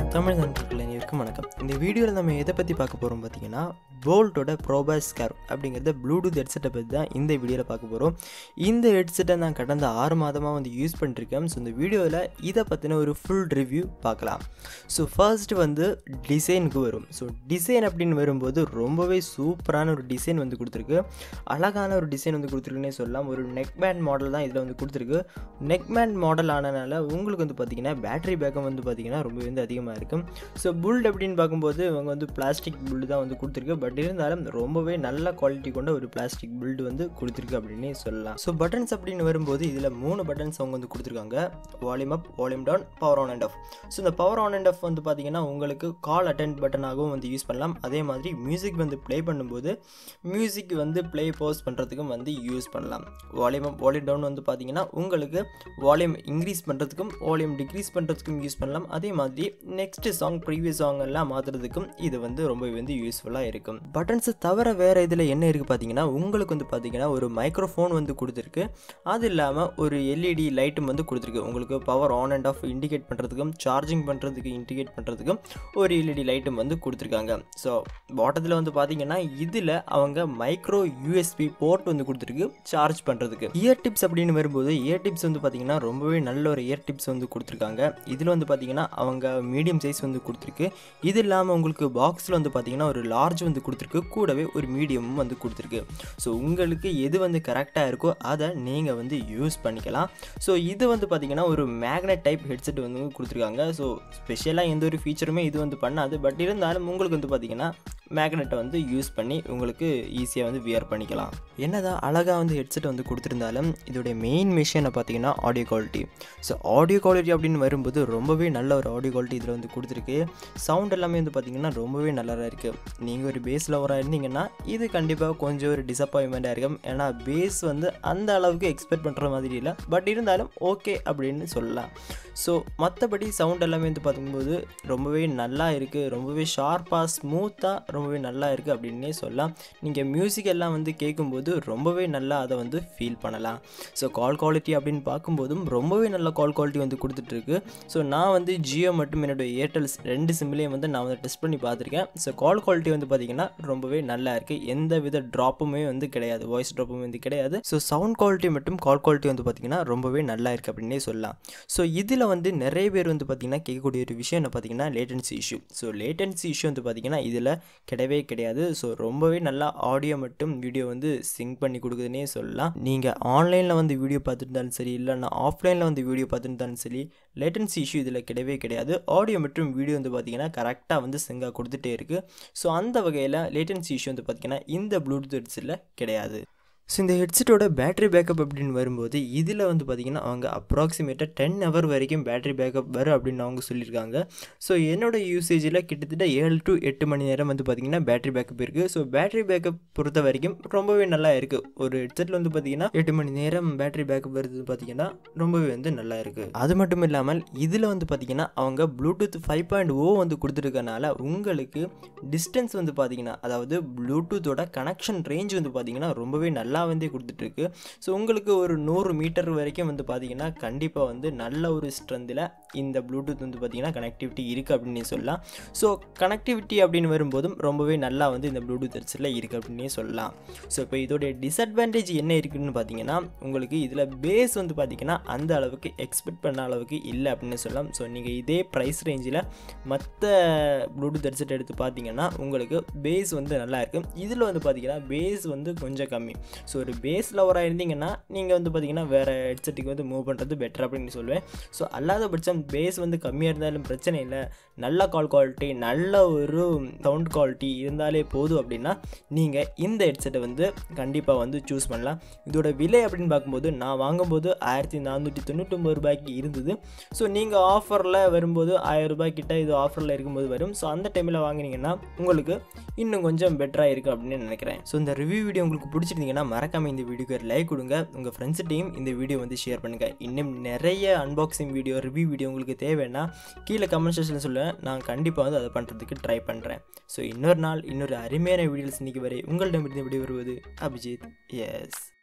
தமிழ் நண்பர்கள் அனைவருக்கும் வணக்கம் இந்த வீடியோவில் நம்ம எதை பற்றி பார்க்க போகிறோம் பார்த்தீங்கன்னா போல்ட்டோட ப்ரோபாஸ் ஸ்கேர் அப்படிங்கிறத ப்ளூடூத் ஹெட்செட்டை பற்றி தான் இந்த வீடியோவில் பார்க்க போகிறோம் இந்த ஹெட்செட்டை நான் கடந்த ஆறு மாதமாக வந்து யூஸ் பண்ணிருக்கேன் ஸோ இந்த வீடியோவில் இதை பற்றின ஒரு ஃபுல் ரிவ்யூ பார்க்கலாம் ஸோ ஃபர்ஸ்ட் வந்து டிசைனுக்கு வரும் ஸோ டிசைன் அப்படின்னு வரும்போது ரொம்பவே சூப்பரான ஒரு டிசைன் வந்து கொடுத்துருக்கு அழகான ஒரு டிசைன் வந்து கொடுத்துருக்குன்னே சொல்லலாம் ஒரு நெக் பேண்ட் மாடல் தான் இதில் வந்து கொடுத்துருக்கு நெக் பேண்ட் மாடல் ஆனனால உங்களுக்கு வந்து பார்த்தீங்கன்னா பேட்டரி பேக்கப் வந்து பார்த்தீங்கன்னா ரொம்ப வந்து அதிகமாக இருக்கும் ஸோ புல்ட் அப்படின்னு பார்க்கும்போது இவங்க வந்து பிளாஸ்டிக் புல்டு தான் வந்து கொடுத்துருக்கு பட் இருந்தாலும் ரொம்பவே நல்ல குவாலிட்டி கொண்ட ஒரு பிளாஸ்டிக் பில்டு வந்து கொடுத்துருக்கு அப்படின்னு சொல்லலாம் ஸோ பட்டன்ஸ் அப்படின்னு வரும்போது இதில் மூணு பட்டன்ஸ் அவங்க வந்து கொடுத்துருக்காங்க volume up volume down power on and off so இந்த பவர் ஆன் அண்ட் ஆஃப் வந்து பார்த்தீங்கன்னா உங்களுக்கு கால் அட்டென்ட் பட்டனாகவும் வந்து யூஸ் பண்ணலாம் அதே மாதிரி மியூசிக் வந்து ப்ளே பண்ணும்போது மியூசிக் வந்து ப்ளே போஸ் பண்ணுறதுக்கும் வந்து யூஸ் பண்ணலாம் வால்யூம் அப் வால்யூம் டவுன் வந்து பார்த்தீங்கன்னா உங்களுக்கு வால்யூம் இன்க்ரீஸ் பண்ணுறதுக்கும் வால்யூம் டிக்ரீஸ் பண்ணுறதுக்கும் யூஸ் பண்ணலாம் அதே மாதிரி நெக்ஸ்ட் சாங் ப்ரீவியஸ் சாங் எல்லாம் மாற்றுறதுக்கும் இது வந்து ரொம்ப வந்து யூஸ்ஃபுல்லாக இருக்கும் பட்டன்ஸை தவிர வேறு இதில் என்ன இருக்குது பார்த்தீங்கன்னா உங்களுக்கு வந்து பார்த்தீங்கன்னா ஒரு மைக்ரோஃபோன் வந்து கொடுத்துருக்கு அது இல்லாமல் ஒரு எல்இடி லைட்டும் வந்து கொடுத்துருக்கு உங்களுக்கு power on and off indicate பண்ணுறதுக்கும் சார்ஜிங் பண்ணுறதுக்கு இண்டிகேட் பண்ணுறதுக்கும் ஒரு எல்இடி லைட்டும் வந்து கொடுத்துருக்காங்க ஸோ பாட்டத்தில் வந்து பார்த்தீங்கன்னா இதில் அவங்க மைக்ரோ யூஎஸ்பி போர்ட் வந்து கொடுத்துருக்கு சார்ஜ் பண்ணுறதுக்கு இயர் டிப்ஸ் அப்படின்னு வரும்போது இயர் டிப்ஸ் வந்து பார்த்தீங்கன்னா ரொம்பவே நல்ல ஒரு இயர் டிப்ஸ் வந்து கொடுத்துருக்காங்க இதில் வந்து பார்த்தீங்கன்னா அவங்க மீடியம் சைஸ் வந்து கொடுத்துருக்கு இது இல்லாமல் உங்களுக்கு பாக்ஸில் வந்து பார்த்தீங்கன்னா ஒரு லார்ஜ் வந்து கொடுத்துருக்கு கூடவே ஒரு மீடியமும் வந்து கொடுத்துருக்கு ஸோ உங்களுக்கு எது வந்து கரெக்டாக இருக்கோ அதை நீங்கள் வந்து யூஸ் பண்ணிக்கலாம் ஸோ இது வந்து பார்த்தீங்கன்னா ஒரு மேக்னெட் டைப் ஹெட்செட் வந்து கொடுத்துருக்காங்க ஸோ ஸ்பெஷலாக எந்த ஒரு ஃபீச்சருமே இது வந்து பண்ணாது பட் இருந்தாலும் உங்களுக்கு வந்து பார்த்தீங்கன்னா மேக்னெட்டை வந்து யூஸ் பண்ணி உங்களுக்கு ஈஸியாக வந்து வியர் பண்ணிக்கலாம் என்னதான் அழகாக வந்து ஹெட்செட் வந்து கொடுத்துருந்தாலும் இதோடைய மெயின் மிஷினை பார்த்தீங்கன்னா audio quality so audio quality அப்படின்னு வரும்போது ரொம்பவே நல்ல ஒரு ஆடியோ குவாலிட்டி இதில் வந்து கொடுத்துருக்கு சவுண்ட் எல்லாமே வந்து பார்த்தீங்கன்னா ரொம்பவே நல்லா இருக்குது நீங்கள் ஒரு பேஸ் லவராக இருந்தீங்கன்னா இது கண்டிப்பாக கொஞ்சம் ஒரு டிசப்பாயின்மெண்ட்டாக இருக்கும் ஏன்னா பேஸ் வந்து அந்த அளவுக்கு எக்ஸ்பெக்ட் பண்ணுற மாதிரி இல்லை பட் இருந்தாலும் ஓகே அப்படின்னு சொல்லலாம் ஸோ மற்றபடி சவுண்ட் எல்லாமே வந்து பார்க்கும்போது ரொம்பவே நல்லா இருக்குது ரொம்பவே ஷார்ப்பாக ஸ்மூத்தாக ரொம்பவே நல்லா இருக்குது அப்படின்னே சொல்லலாம் நீங்கள் மியூசிக் எல்லாம் வந்து கேட்கும்போது ரொம்பவே நல்லா அதை வந்து ஃபீல் பண்ணலாம் ஸோ கால் குவாலிட்டி அப்படின்னு பார்க்கும்போதும் ரொம்பவே நல்ல கால் குவாலிட்டி வந்து கொடுத்துட்ருக்கு ஸோ நான் வந்து ஜியோ மற்றும் என்னோடய ஏர்டெல்ஸ் ரெண்டு சிம்லேயும் வந்து நான் வந்து டெஸ்ட் பண்ணி பார்த்துருக்கேன் ஸோ கால் குவாலிட்டி வந்து பார்த்திங்கன்னா ரொம்பவே நல்லா இருக்குது எந்த வித ட்ராப்புமே வந்து கிடையாது வாய்ஸ் ட்ராப்புமே வந்து கிடையாது ஸோ சவுண்ட் குவாலிட்டி மற்றும் கால் குவாலிட்டி வந்து பார்த்திங்கன்னா ரொம்பவே நல்லா இருக்குது அப்படின்னே சொல்லலாம் ஸோ இதில் வந்து நிறைய பேர் வந்து பார்த்திங்கன்னா கேட்கக்கூடிய ஒரு விஷயம் என்ன பார்த்திங்கன்னா latency issue so latency issue வந்து பார்த்திங்கன்னா இதில் கிடையவே கிடையாது ஸோ ரொம்பவே நல்லா ஆடியோ மற்றும் வீடியோ வந்து சிங்க் பண்ணி கொடுக்குதுன்னே சொல்லலாம் நீங்கள் ஆன்லைனில் வந்து வீடியோ பார்த்துருந்தாலும் சரி இல்லைன்னா ஆஃப்லைனில் வந்து வீடியோ பார்த்துருந்தாலும் சரி லேட்டன்சி இஷ்யூ இதில் கிடையவே கிடையாது ஆடியோ மற்றும் வீடியோ வந்து பார்த்திங்கன்னா கரெக்டாக வந்து சிங்காக கொடுத்துட்டே இருக்குது ஸோ அந்த வகையில் லேட்டன்சி இஷ்யூ வந்து பார்த்திங்கன்னா இந்த ப்ளூடூத் ஹெட்ஸில் கிடையாது ஸோ இந்த ஹெட்செட்டோட பேட்டரி பேக்கப் அப்படின்னு வரும்போது இதில் வந்து பார்த்திங்கன்னா அவங்க அப்ராக்சிமேட்டாக டென் ஹவர் வரைக்கும் பேட்டரி பேக்கப் வரும் அப்படின்னு அவங்க சொல்லியிருக்காங்க ஸோ என்னோடய யூசேஜில் கிட்டத்தட்ட ஏழு டு எட்டு மணி நேரம் வந்து பார்த்திங்கன்னா பேட்டரி பேக்கப் இருக்குது ஸோ பேட்டரி பேக்கப் பொறுத்த வரைக்கும் ரொம்பவே நல்லா இருக்குது ஒரு ஹெட்செட்டில் வந்து பார்த்திங்கன்னா எட்டு மணி நேரம் பேட்டரி பேக்கப் வருது பார்த்திங்கன்னா ரொம்பவே வந்து நல்லா இருக்குது அது மட்டும் இல்லாமல் இதில் வந்து பார்த்திங்கன்னா அவங்க ப்ளூடூத் ஃபைவ் பாயிண்ட் ஓ வந்து கொடுத்துருக்கனால உங்களுக்கு டிஸ்டன்ஸ் வந்து பார்த்திங்கன்னா அதாவது ப்ளூடூத்தோட கனெக்ஷன் ரேஞ்ச் வந்து பார்த்திங்கன்னா ரொம்பவே நல்லா நல்லா வந்து கொடுத்துட்ருக்கு ஸோ உங்களுக்கு ஒரு நூறு மீட்டர் வரைக்கும் வந்து பார்த்தீங்கன்னா கண்டிப்பாக வந்து நல்ல ஒரு ஸ்ட்ரென்த்தில் இந்த ப்ளூடூத் வந்து பார்த்திங்கன்னா கனெக்டிவிட்டி இருக்குது அப்படின்னு சொல்லலாம் ஸோ கனெக்டிவிட்டி அப்படின்னு வரும்போதும் ரொம்பவே நல்லா வந்து இந்த ப்ளூடூத் ஹெட்ஸில் இருக்குது அப்படின்னே சொல்லலாம் ஸோ இப்போ இதோடைய டிஸ்அட்வான்டேஜ் என்ன இருக்குதுன்னு பார்த்தீங்கன்னா உங்களுக்கு இதில் பேஸ் வந்து பார்த்திங்கன்னா அந்த அளவுக்கு எக்ஸ்பெக்ட் பண்ண அளவுக்கு இல்லை அப்படின்னு சொல்லலாம் ஸோ நீங்கள் இதே ப்ரைஸ் ரேஞ்சில் மற்ற ப்ளூடூத் ஹெட்செட் எடுத்து பார்த்தீங்கன்னா உங்களுக்கு பேஸ் வந்து நல்லா இருக்குது இதில் வந்து பார்த்திங்கன்னா பேஸ் வந்து கொஞ்சம் கம்மி ஸோ ஒரு பேஸ் லவராக இருந்தீங்கன்னா நீங்கள் வந்து பார்த்தீங்கன்னா வேறு ஹெட்செட்டுக்கு வந்து மூவ் பண்ணுறது பெட்டர் அப்படின்னு சொல்லுவேன் ஸோ அல்லாத பட்சம் பேஸ் வந்து கம்மியாக இருந்தாலும் பிரச்சனை இல்லை நல்ல கால் குவாலிட்டி நல்ல ஒரு சவுண்ட் குவாலிட்டி இருந்தாலே போதும் அப்படின்னா நீங்கள் இந்த ஹெட்செட்டை வந்து கண்டிப்பாக வந்து சூஸ் பண்ணலாம் இதோட விலை அப்படின்னு பார்க்கும்போது நான் வாங்கும்போது ஆயிரத்தி நானூற்றி தொண்ணூற்றொம்பது ரூபாய்க்கு இருந்தது ஸோ நீங்கள் ஆஃபரில் வரும்போது ஆயிரம் ரூபாய் கிட்ட இது ஆஃபரில் இருக்கும்போது வரும் ஸோ அந்த டைமில் வாங்கினீங்கன்னா உங்களுக்கு இன்னும் கொஞ்சம் பெட்டராக இருக்குது அப்படின்னு நினைக்கிறேன் ஸோ இந்த ரிவ்யூ வீடியோ உங்களுக்கு பிடிச்சிருந்தீங்கன்னா மறக்காமல் இந்த வீடியோக்கு ஒரு லைக் கொடுங்க உங்கள் ஃப்ரெண்ட்ஸ்கிட்டையும் இந்த வீடியோ வந்து ஷேர் பண்ணுங்கள் இன்னும் நிறைய அன்பாக்சிங் வீடியோ ரிவ்யூ வீடியோ உங்களுக்கு தேவைன்னா கீழே கமெண்ட் செக்ஷனில் சொல்லுவேன் நான் கண்டிப்பாக வந்து அதை பண்ணுறதுக்கு ட்ரை பண்ணுறேன் ஸோ இன்னொரு நாள் இன்னொரு அருமையான வீடியோஸ் இன்றைக்கி வரை உங்களிடமிருந்து விடை வருவது அபிஜித் எஸ்